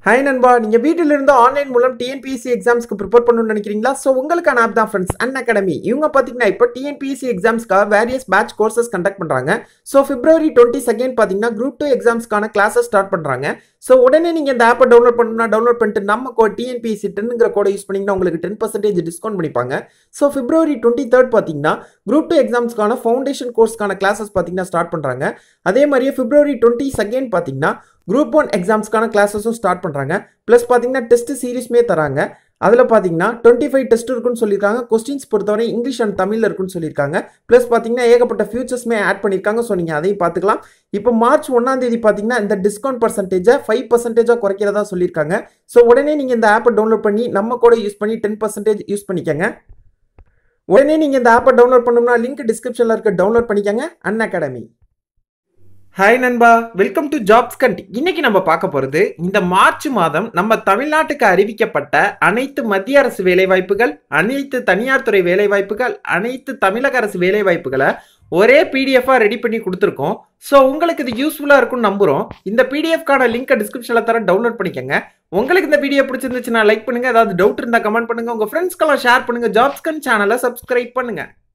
hi நண்பா நீங்கள் வீட்டில் இருந்து ஆன்லைன் மூலம் டிஎன்பிஎஸ்சி எக்ஸாம்ஸ்க்கு ப்ரிப்பேர் பண்ணணும்னு நினைக்கிறீங்களா ஸோ உங்களுக்கான ஆப் தான் ஃப்ரெண்ட்ஸ் அன் அகாடமி இவங்க பார்த்தீங்கன்னா இப்போ டிஎன்பிஎஸ்சி எக்ஸாம்ஸ்க்காக வேரியஸ் பேட்ச் கோர்சஸ் கண்டக்ட் பண்ணுறாங்க ஸோ பிப்ரவரி டுவெண்ட்டி செகண்ட் பார்த்தீங்கன்னா குரூப் டூ எக்ஸாம்ஸ்க்கான கிளாஸஸ் ஸ்டார்ட் பண்ணுறாங்க ஸோ உடனே நீங்கள் இந்த ஆப்பை டவுன்லோட் பண்ணணும்னா டவுன்லோட் பண்ணிட்டு நம்ம கோ டிஎன்பிஎஸ்சி டென்னுங்கிற கோடை யூஸ் பண்ணிங்கன்னா உங்களுக்கு டென் பர்சன்டேஜ் டிஸ்கவுண்ட் பண்ணிப்பாங்க ஸோ பிப்ரவரி டுவெண்ட்டி தேர்ட் பார்த்தீங்கன்னா குரூப் டூ எக்ஸாம்ஸ்க்கான ஃபவுண்டேஷன் கோர்ஸ்க்கான கிளாஸஸ் பார்த்தீங்கன்னா ஸ்டார்ட் பண்ணுறாங்க அதே மாதிரியே பிப்ரவரி டுவெண்ட்டி செகண்ட் பார்த்தீங்கன்னா குரூப் ஒன் எக்ஸாம்ஸ்க்கான கிளாஸஸும் ஸ்டார்ட் பண்ணுறாங்க ப்ளஸ் பார்த்தீங்கன்னா டெஸ்ட் சீரிஸ்மே தராங்க அதில் பார்த்தீங்கன்னா டுவெண்ட்டி ஃபைவ் டெஸ்ட் இருக்குன்னு சொல்லியிருக்காங்க கொஸ்டின்ஸ் பொறுத்தவரை இங்கிலீஷ் அண்ட் தமிழில் இருக்குன்னு சொல்லியிருக்காங்க ப்ளஸ் பார்த்தீங்கன்னா ஏகப்பட்ட ஃபியூச்சர்ஸ்மே ஆட் பண்ணியிருக்காங்க ஸோ நீங்கள் அதையும் பார்த்துக்கலாம் இப்போ மார்ச் ஒன்றாம் தேதி பார்த்தீங்கன்னா இந்த டிஸ்கவுண்ட் பர்சன்டேஜை ஃபைவ் பர்சன்டேஜாக குறைக்கிறதா சொல்லியிருக்காங்க ஸோ உடனே நீங்கள் இந்த ஆப்பை டவுன்லோட் பண்ணி நம்ம கூட யூஸ் பண்ணி டென் பர்சன்டேஜ் யூஸ் பண்ணிக்கங்க உடனே நீங்கள் இந்த ஆப்பை டவுன்லோட் பண்ணணும்னா லிங்க் டிஸ்கிரிப்ஷனில் இருக்க டவுன்லோட் பண்ணிக்கங்க அன் அகாடமி ஹாய் நண்பா வெல்கம் டு ஜாப்ஸ் கண்ட் இன்னைக்கு நம்ம பார்க்க போகிறது இந்த மார்ச் மாதம் நம்ம தமிழ்நாட்டுக்கு அறிவிக்கப்பட்ட அனைத்து மத்திய அரசு வேலைவாய்ப்புகள் அனைத்து தனியார் துறை வேலைவாய்ப்புகள் அனைத்து தமிழக அரசு வேலைவாய்ப்புகளை ஒரே பிடிஎஃபாக ரெடி பண்ணி கொடுத்துருக்கோம் ஸோ உங்களுக்கு இது யூஸ்ஃபுல்லாக இருக்கும்னு நம்புகிறோம் இந்த பிடிஎஃப்கான லிங்கை டிஸ்கிரிப்ஷனில் தர டவுன்லோட் பண்ணிக்கோங்க உங்களுக்கு இந்த பிடிஎஃப் பிடிச்சிருந்துச்சுன்னா லைக் பண்ணுங்கள் ஏதாவது டவுட் இருந்தால் கமெண்ட் பண்ணுங்கள் உங்கள் ஃப்ரெண்ட்ஸ்க்கெல்லாம் ஷேர் பண்ணுங்கள் ஜாப்ஸ்கன் சேனலை சப்ஸ்கிரைப் பண்ணுங்கள்